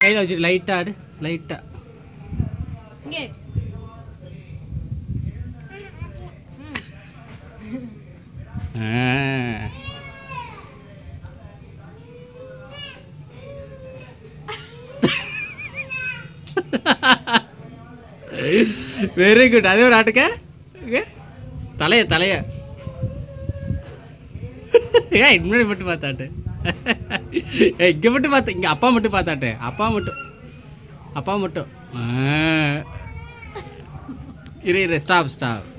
கையில் வச்சு லைட்டாக ஆடு லைட்டாக இங்கே வெரி குட் அதே ஒரு ஆட்டுக்க Okay. தலைய தலைய ஏன் இது முன்னாடி மட்டும் பார்த்தாட்டு ஏய் இங்கே மட்டும் பார்த்த இங்கே அப்பா மட்டும் பார்த்தாட்டு அப்பா மட்டும் அப்பா மட்டும் ஆ. இரு இரு ஸ்டாப் ஸ்டாப்